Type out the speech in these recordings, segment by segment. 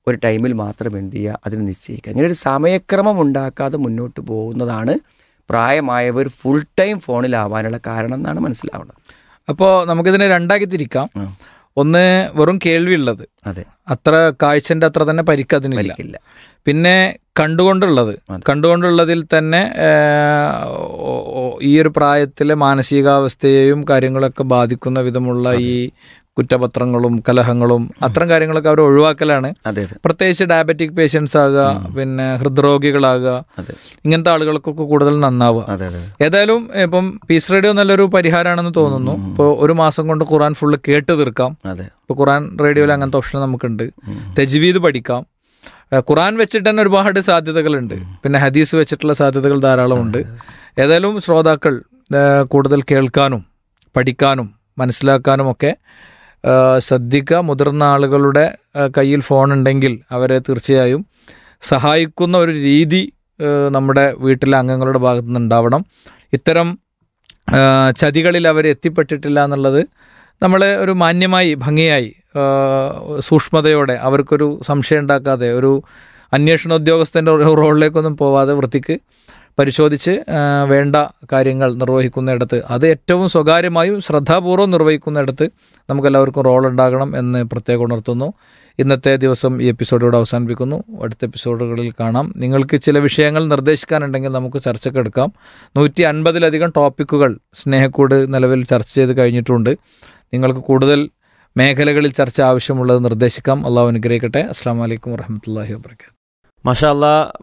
ഒരു ടൈമിൽ മാത്രം എന്ത് ചെയ്യുക അതിന് നിശ്ചയിക്കുക അങ്ങനെ ഒരു സമയക്രമം ഉണ്ടാക്കാതെ മുന്നോട്ട് പോകുന്നതാണ് പ്രായമായവർ ഫുൾ ടൈം ഫോണിലാവാനുള്ള കാരണം എന്നാണ് മനസ്സിലാവുന്നത് അപ്പോൾ നമുക്കിതിനെ രണ്ടാക്കി തിരിക്കാം ആ. ഒന്ന് വെറും കേൾവിയുള്ളത് അതെ അത്ര കാഴ്ചന്റെ അത്ര തന്നെ പരിക്ക് അതിനില്ല വലിക്കില്ല പിന്നെ കണ്ടുകൊണ്ടുള്ളത് അതെ. കണ്ടുകൊണ്ടുള്ളതിൽ തന്നെ ആ, ഓ- ഓ- ഈ ഒരു പ്രായത്തിലെ മാനസികാവസ്ഥയെയും കാര്യങ്ങളൊക്കെ ബാധിക്കുന്ന വിധമുള്ള ഈ കുറ്റപത്രങ്ങളും കലഹങ്ങളും അത്തരം കാര്യങ്ങളൊക്കെ അവർ ഒഴിവാക്കലാണ് അതെ അതെ പ്രത്യേകിച്ച് ഡയബറ്റിക് പേഷ്യൻസ് ആകുക പിന്നെ ഹൃദ്രോഗികളാകുക അതെ ഇങ്ങനത്തെ ആളുകൾക്കൊക്കെ കൂടുതൽ നന്നാവുക അതെ അതെ ഏതായാലും ഇപ്പം പീസ് റേഡിയോ നല്ലൊരു പരിഹാരമാണെന്ന് തോന്നുന്നു ഇപ്പോൾ ഒരു മാസം കൊണ്ട് ഖുറാൻ ഫുള്ള് കേട്ട് തീർക്കാം അതെ ഇപ്പോൾ ഖുറാൻ റേഡിയോയിൽ അങ്ങനത്തെ ഓപ്ഷൻ നമുക്കുണ്ട് തെജ്വീദ് പഠിക്കാം ഏഹ് ഖുറാൻ വെച്ചിട്ട് തന്നെ ഒരുപാട് സാധ്യതകളുണ്ട് പിന്നെ ഹദീസ് വെച്ചിട്ടുള്ള സാധ്യതകൾ ധാരാളമുണ്ട് ഏതായാലും ശ്രോതാക്കൾ ഏഹ് കൂടുതൽ കേൾക്കാനും പഠിക്കാനും മനസ്സിലാക്കാനും ഒക്കെ ഏഹ് ശ്രദ്ധിക്കുക മുതിർന്ന ആളുകളുടെ ഏഹ് കയ്യിൽ ഫോൺ ഉണ്ടെങ്കിൽ അവരെ തീർച്ചയായും സഹായിക്കുന്ന ഒരു രീതി ഏഹ് നമ്മുടെ വീട്ടിലെ അംഗങ്ങളുടെ ഭാഗത്തു നിന്ന് ഉണ്ടാവണം ഇത്തരം ഏഹ് ചതികളിൽ അവർ എത്തിപ്പെട്ടിട്ടില്ല എന്നുള്ളത് നമ്മൾ ഒരു മാന്യമായി ഭംഗിയായി ഏഹ് സൂക്ഷ്മതയോടെ അവർക്കൊരു സംശയം ഉണ്ടാക്കാതെ ഒരു അന്വേഷണ ഉദ്യോഗസ്ഥൻ്റെ റോളിലേക്കൊന്നും പോവാതെ വൃത്തിക്ക് പരിശോധിച്ച് ഏഹ് വേണ്ട കാര്യങ്ങൾ നിർവഹിക്കുന്നിടത്ത് അത് ഏറ്റവും സ്വകാര്യമായും ശ്രദ്ധാപൂർവ്വം നിർവഹിക്കുന്നിടത്ത് നമുക്കെല്ലാവർക്കും റോൾ ഉണ്ടാകണം എന്ന് പ്രത്യേകം ഉണർത്തുന്നു ഇന്നത്തെ ദിവസം ഈ എപ്പിസോഡോട് അവസാനിപ്പിക്കുന്നു അടുത്ത എപ്പിസോഡുകളിൽ കാണാം നിങ്ങൾക്ക് ചില വിഷയങ്ങൾ നിർദ്ദേശിക്കാനുണ്ടെങ്കിൽ നമുക്ക് ചർച്ചക്കെടുക്കാം നൂറ്റി അൻപതിലധികം ടോപ്പിക്കുകൾ സ്നേഹക്കൂട് നിലവിൽ ചർച്ച ചെയ്ത് കഴിഞ്ഞിട്ടുണ്ട് നിങ്ങൾക്ക് കൂടുതൽ മേഖലകളിൽ ചർച്ച ആവശ്യമുള്ളത് നിർദ്ദേശിക്കാം അള്ളാഹു അനുഗ്രഹിക്കട്ടെ അസ്സാം വലൈക്കും വറഹമത്തല്ലാഹി വാബർക്കാത്തു മഷാല്ല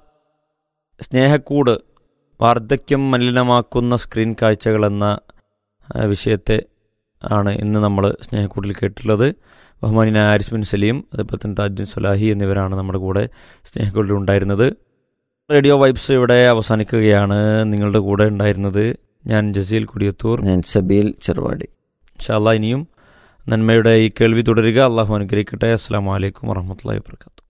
സ്നേഹക്കൂട് വാർദ്ധക്യം മലിനമാക്കുന്ന സ്ക്രീൻ കാഴ്ചകൾ എന്ന ആ, വിഷയത്തെ ആണ് ഇന്ന് നമ്മൾ സ്നേഹക്കൂടിൽ കേട്ടിട്ടുള്ളത് ബഹുമാനിന ആരിസ് ബിൻ സലീം അതുപോലെ തന്നെ താജുദ്ദീൻ സുലാഹി എന്നിവരാണ് നമ്മുടെ കൂടെ സ്നേഹക്കൂടിൽ ഉണ്ടായിരുന്നത് റേഡിയോ വൈബ്സ് ഇവിടെ അവസാനിക്കുകയാണ് നിങ്ങളുടെ കൂടെ ഉണ്ടായിരുന്നത് ഞാൻ ജസീൽ കുടിയത്തൂർ ഞാൻ സബീൽ ചെറുവാടി ഇൻഷാല്ല ഇനിയും നന്മയുടെ ഈ കേൾവി തുടരുക അള്ളാഹു അനുഗ്രഹിക്കട്ടെ അസ്സാം വലൈക്കും വറഹമത്തല്ലാ വാബർക്കാത്തു